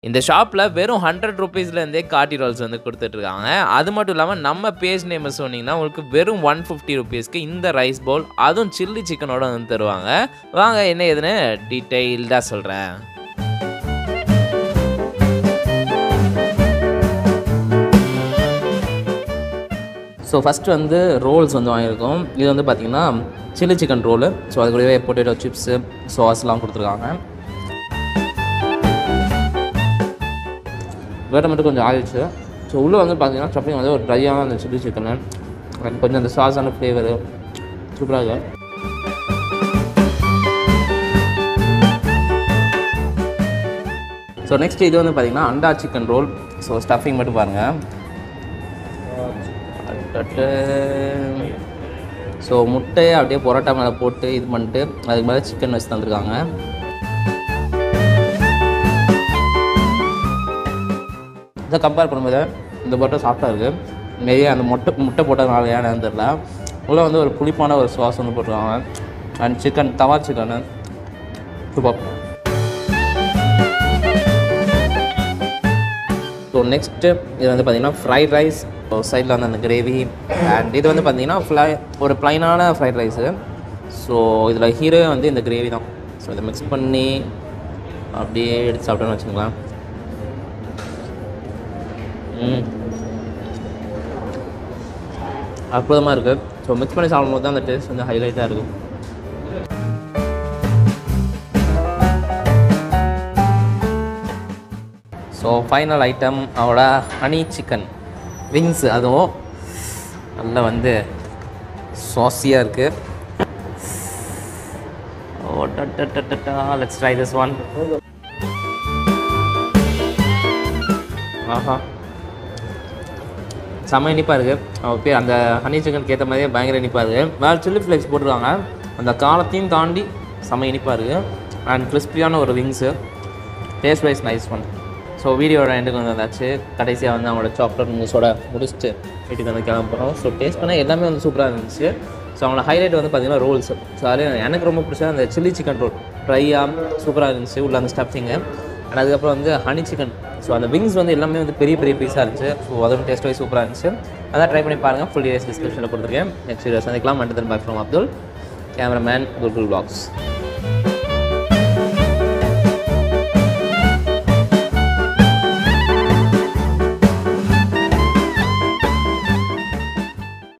இந்த ஷாப்பில் வெறும் ஹண்ட்ரட் ருபீஸ்லேருந்தே காட்டி ரோல்ஸ் வந்து கொடுத்துட்ருக்காங்க அது மட்டும் இல்லாமல் நம்ம பேஜ் நேம் சொன்னீங்கன்னா உங்களுக்கு வெறும் ஒன் ஃபிஃப்டி ருபீஸ்க்கு இந்த ரைஸ் பவுல் அதுவும் சில்லி சிக்கனோட வந்து தருவாங்க வாங்க என்ன ஏதுன்னு டீட்டெயில்டாக சொல்கிறேன் ஸோ ஃபஸ்ட்டு வந்து ரோல்ஸ் வந்து வாங்கியிருக்கோம் இது வந்து பார்த்திங்கன்னா சில்லி சிக்கன் ரோலு ஸோ அது கூடவே பொட்டேட்டோ சிப்ஸு சாஸ்லாம் கொடுத்துருக்காங்க வேறு மட்டும் கொஞ்சம் ஆயிடுச்சு ஸோ உள்ளே வந்து பார்த்தீங்கன்னா ஸ்டஃபிங் வந்து ஒரு ட்ரையான அந்த சில்லி சிக்கனு அண்ட் கொஞ்சம் அந்த சாஸான ஃப்ளேவரு சூப்பராக இருக்கு ஸோ நெக்ஸ்ட் இது வந்து பார்த்தீங்கன்னா அண்டா சிக்கன் ரோல் ஸோ ஸ்டஃபிங் மட்டும் பாருங்கள் ஸோ முட்டையை அப்படியே பரோட்டா மேலே போட்டு இது பண்ணிட்டு அதுக்கு மேலே சிக்கன் வச்சு தந்துருக்காங்க இதை கம்பேர் பண்ணும்போது இந்த பரோட்டா சாஃப்டாக இருக்குது நிறைய அந்த முட்டை முட்டை போட்டதுனால ஏன்னு தெரில உள்ளே வந்து ஒரு புளிப்பான ஒரு சாஸ் வந்து போட்டுருக்காங்க and chicken tawa chicken super so next இது வந்து பார்த்தீங்கன்னா ஃப்ரைட் ரைஸ் சைடில் வந்து அந்த கிரேவி அண்ட் இது வந்து பார்த்தீங்கன்னா ஃப்ளை ஒரு ப்ளைனான ஃப்ரைட் ரைஸு ஸோ இதில் ஹீரோவே வந்து இந்த கிரேவி தான் ஸோ இதை மிக்ஸ் பண்ணி அப்படியே எடுத்து சாப்பிட்டோன்னு வச்சுங்களேன் ம் அற்புதமாக இருக்குது ஸோ மிக்ஸ் பண்ணி சாப்பிடும்போது தான் அந்த டேஸ்ட் வந்து ஹைலைட்டாக இருக்கும் ஸோ ஃபைனல் ஐட்டம் அவட ஹனி சிக்கன் விங்ஸ் அதுவும் நல்லா வந்து சாஸியாக இருக்குது oh tada let's try this one ஆஹா செம்ம இனிப்பாக இருக்குது அவள் பேர் அந்த ஹனி சிக்கனுக்கு ஏற்ற மாதிரியே பயங்கர இனிப்பாக இருக்குது வேறு சில்லி ஃப்ளேக்ஸ் போட்டிருக்காங்க அந்த காலத்தையும் தாண்டி செம்ம இனிப்பாக இருக்குது அண்ட் கிறிஸ்பியான ஒரு wings taste wise nice one so வீடியோட எண்டுக்கு வந்து வந்தாச்சு கடைசியாக வந்து அவங்களோட சாக்லேட் மூஸோட முடிச்சுட்டு வீட்டுக்கு வந்து கிளம்புறோம் ஸோ டேஸ்ட் பண்ணால் எல்லாமே வந்து சூப்பராக இருந்துச்சு ஸோ அவங்களோட ஹைலைட் வந்து பார்த்திங்கன்னா ரோல்ஸ் ஸோ அதில் எனக்கு ரொம்ப பிடிச்ச அந்த சில்லி சிக்கன் ரோல் ட்ரையாக சூப்பராக இருந்துச்சு உள்ள அந்த ஸ்டஃபிங்கு அண்ட் அதுக்கப்புறம் வந்து ஹனி சிக்கன் ஸோ அந்த விங்ஸ் வந்து எல்லாமே வந்து பெரிய பெரிய பீஸாக இருந்துச்சு ஸோ அதுவும் டேஸ்ட் வைஸ் சூப்பராக இருந்துச்சு அதான் ட்ரை பண்ணி பாருங்கள் ஃபுல் டீடைல்ஸ் டிஸ்கிரிப்ஷனில் கொடுத்துருக்கேன் நெக்ஸ்ட் வீடியோ சந்திக்கலாம் மண்டதன் பாய் ஃப்ரம் அப்துல் கேமராமேன் குல்குல் பிளாக்ஸ்